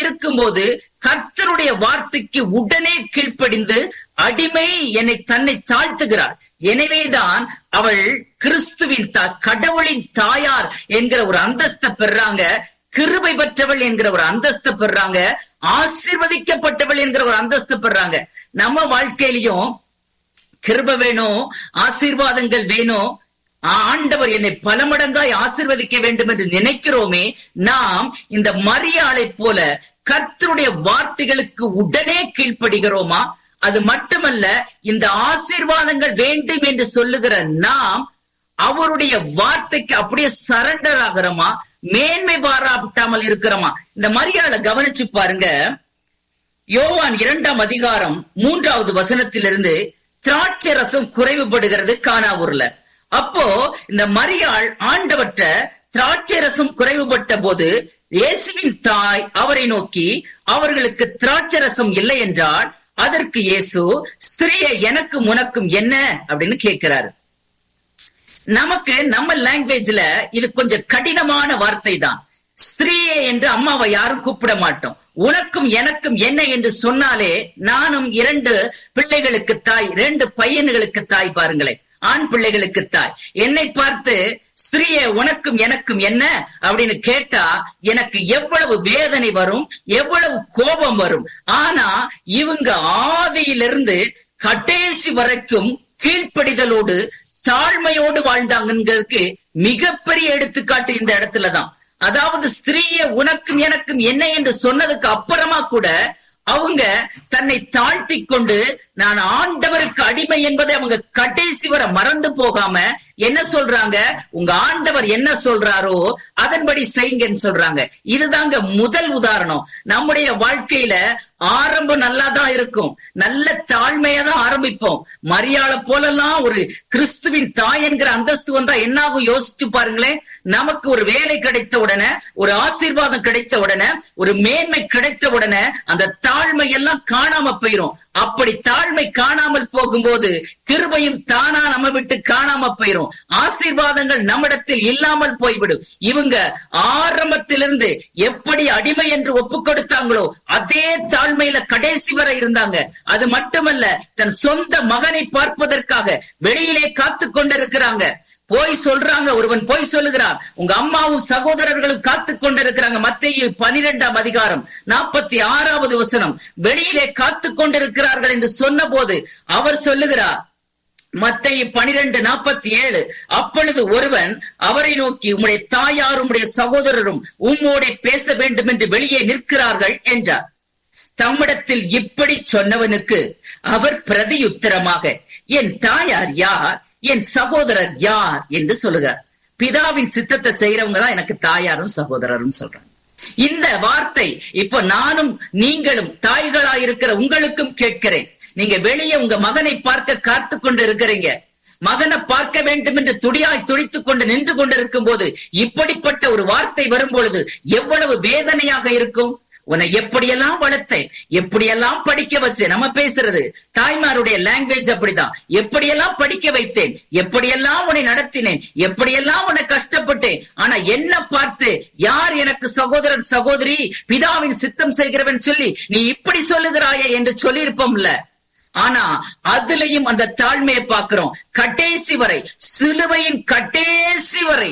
இருக்கும்போது கர்த்தருடைய வார்த்தைக்கு உடனே கீழ்ப்படிந்து அடிமை என்னை தன்னை தாழ்த்துகிறாள் எனவேதான் அவள் கிறிஸ்துவின் தா கடவுளின் தாயார் என்கிற ஒரு அந்தஸ்தை பெறாங்க கிருபை பெற்றவள் என்கிற ஒரு அந்தஸ்தை பெறாங்க ஆசீர்வதிக்கப்பட்டவள் என்கிற ஒரு அந்தஸ்து பெறாங்க நம்ம வாழ்க்கையிலையும் கிருப வேணும் ஆசீர்வாதங்கள் வேணும் ஆண்டவர் என்னை பல மடங்காய் ஆசிர்வதிக்க வேண்டும் என்று நினைக்கிறோமே நாம் இந்த மரியாளை போல கர்த்தருடைய வார்த்தைகளுக்கு உடனே கீழ்ப்படுகிறோமா அது மட்டுமல்ல இந்த ஆசீர்வாதங்கள் வேண்டும் என்று சொல்லுகிற நாம் அவருடைய வார்த்தைக்கு அப்படியே சரண்டர் ஆகிறோமா மேன்மை பாராட்டாமல் இருக்கிறோமா இந்த மரியாதை கவனிச்சு பாருங்க யோவான் இரண்டாம் அதிகாரம் மூன்றாவது வசனத்திலிருந்து திராட்சை ரசம் குறைவுபடுகிறது காணாவூர்ல அப்போ இந்த மரியாள் ஆண்டவற்ற திராட்சை ரசம் குறைவுபட்ட போது இயேசுவின் தாய் அவரை நோக்கி அவர்களுக்கு திராட்சை ரசம் இல்லை என்றால் அதற்கு இயேசு ஸ்திரிய எனக்கும் உனக்கும் என்ன அப்படின்னு கேட்கிறாரு நமக்கு நம்ம லாங்குவேஜ்ல இது கொஞ்சம் கடினமான வார்த்தை தான் ஸ்திரீயே என்று அம்மாவை யாரும் கூப்பிட மாட்டோம் உனக்கும் எனக்கும் என்ன என்று சொன்னாலே நானும் இரண்டு பிள்ளைகளுக்கு தாய் இரண்டு பையன்களுக்கு தாய் பாருங்களேன் ஆண் பிள்ளைகளுக்கு தாய் என்னை பார்த்து ஸ்திரீயே உனக்கும் எனக்கும் என்ன அப்படின்னு கேட்டா எனக்கு எவ்வளவு வேதனை வரும் எவ்வளவு கோபம் வரும் ஆனா இவங்க ஆதியிலிருந்து கடைசி வரைக்கும் கீழ்ப்படிதலோடு தாழ்மையோடு வாழ்ந்தாங்கிறதுக்கு மிகப்பெரிய எடுத்துக்காட்டு இந்த இடத்துலதான் அதாவது ஸ்திரீய உனக்கும் எனக்கும் என்ன என்று சொன்னதுக்கு அப்புறமா கூட அவங்க தன்னை தாழ்த்தி கொண்டு நான் ஆண்டவருக்கு அடிமை என்பதை அவங்க கடைசி வர மறந்து போகாம என்ன சொல்றாங்க உங்க ஆண்டவர் என்ன சொல்றாரோ அதன்படி செய்யுங்கன்னு சொல்றாங்க இதுதாங்க முதல் உதாரணம் நம்முடைய வாழ்க்கையில ஆரம்பம் நல்லா தான் இருக்கும் நல்ல தாழ்மையா தான் ஆரம்பிப்போம் மரியாதை போலலாம் ஒரு கிறிஸ்துவின் தாய் என்கிற அந்தஸ்து வந்தா என்னாகும் யோசிச்சு பாருங்களேன் நமக்கு ஒரு வேலை கிடைத்த உடனே ஒரு ஆசீர்வாதம் கிடைத்த உடனே ஒரு மேன்மை கிடைத்த உடனே அந்த தாழ்மை எல்லாம் காணாம போயிரும் அப்படி தாழ்மை காணாமல் போகும்போது கிருபையும் தானா நம்ம விட்டு காணாம போயிரும் ஆசீர்வாதங்கள் நம்மிடத்தில் இல்லாமல் போய்விடும் இவங்க ஆரம்பத்திலிருந்து எப்படி அடிமை என்று ஒப்பு கொடுத்தாங்களோ அதே தாழ்மையில கடைசி வரை இருந்தாங்க அது மட்டுமல்ல தன் சொந்த மகனை பார்ப்பதற்காக வெளியிலே காத்து கொண்டிருக்கிறாங்க போய் சொல்றாங்க ஒருவன் போய் சொல்லுகிறான் உங்க அம்மாவும் சகோதரர்களும் காத்து கொண்டிருக்கிறாங்க மத்திய பனிரெண்டாம் அதிகாரம் நாற்பத்தி ஆறாவது வசனம் வெளியிலே காத்து கொண்டிருக்கிறார்கள் என்று சொன்ன போது அவர் சொல்லுகிறார் மத்திய பனிரெண்டு நாற்பத்தி ஏழு அப்பொழுது ஒருவன் அவரை நோக்கி உம்முடைய தாயார் உம்முடைய சகோதரரும் உம்மோட பேச வேண்டும் என்று வெளியே நிற்கிறார்கள் என்றார் தம்மிடத்தில் இப்படி சொன்னவனுக்கு அவர் பிரதியுத்தரமாக என் தாயார் யார் என் சகோதரர் யார் என்று சொல்லுகிறார் பிதாவின் சித்தத்தை செய்யறவங்க தான் எனக்கு தாயாரும் சகோதரரும் சொல்றாங்க இந்த வார்த்தை இப்ப நானும் நீங்களும் தாய்களா இருக்கிற உங்களுக்கும் கேட்கிறேன் நீங்க வெளியே உங்க மகனை பார்க்க காத்து கொண்டு இருக்கிறீங்க மகனை பார்க்க வேண்டும் என்று துடியாய் துடித்துக் கொண்டு நின்று கொண்டிருக்கும் போது இப்படிப்பட்ட ஒரு வார்த்தை வரும் பொழுது எவ்வளவு வேதனையாக இருக்கும் உன்னை எப்படியெல்லாம் வளர்த்தேன் எப்படியெல்லாம் படிக்க வச்சேன் நம்ம பேசுறது தாய்மாருடைய லாங்குவேஜ் அப்படிதான் எப்படியெல்லாம் படிக்க வைத்தேன் எப்படியெல்லாம் உன்னை நடத்தினேன் எப்படியெல்லாம் உன்னை கஷ்டப்பட்டேன் ஆனா என்ன பார்த்து யார் எனக்கு சகோதரன் சகோதரி பிதாவின் சித்தம் செய்கிறவன் சொல்லி நீ இப்படி சொல்லுகிறாயே என்று சொல்லியிருப்போம்ல ஆனா அதுலயும் அந்த தாழ்மையை பார்க்கிறோம் கடைசி வரை சிலுவையின் கடைசி வரை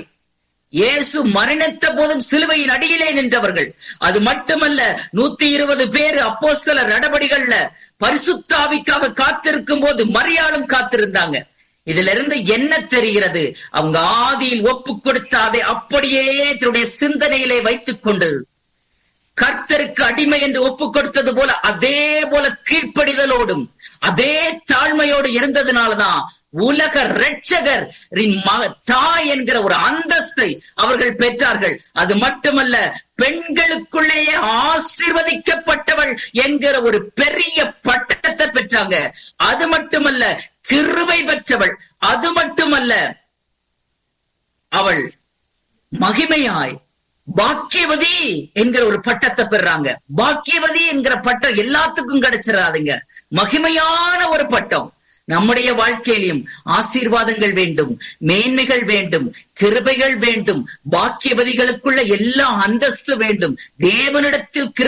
இயேசு மரணித்த போதும் சிலுவையின் அடியிலே நின்றவர்கள் அது மட்டுமல்ல நூத்தி இருபது பேர் அப்போஸ்தல நடபடிகள்ல பரிசுத்தாவிக்காக காத்திருக்கும் போது மரியாளும் காத்திருந்தாங்க இதுல இருந்து என்ன தெரிகிறது அவங்க ஆதியில் ஒப்பு கொடுத்த அதை அப்படியே தன்னுடைய சிந்தனையிலே வைத்துக் கொண்டு கர்த்தருக்கு அடிமை என்று ஒப்பு கொடுத்தது போல அதே போல கீழ்ப்படிதலோடும் அதே தாழ்மையோடு இருந்ததுனாலதான் உலக ரட்சகர் தாய் என்கிற ஒரு அந்தஸ்தை அவர்கள் பெற்றார்கள் அது மட்டுமல்ல பெண்களுக்குள்ளேயே ஆசிர்வதிக்கப்பட்டவள் என்கிற ஒரு பெரிய பட்டத்தை பெற்றாங்க அது மட்டுமல்ல கிருவை பெற்றவள் அது மட்டுமல்ல அவள் மகிமையாய் பாக்கியவதி என்கிற ஒரு பட்டத்தை பெறாங்க பாக்கியவதி என்கிற பட்டம் எல்லாத்துக்கும் கிடைச்சிடாதுங்க மகிமையான ஒரு பட்டம் நம்முடைய வாழ்க்கையிலும் ஆசீர்வாதங்கள் வேண்டும் மேன்மைகள் வேண்டும் கிருபைகள் வேண்டும் பாக்கியவதிகளுக்குள்ள எல்லா அந்தஸ்து வேண்டும் தேவனிடத்தில்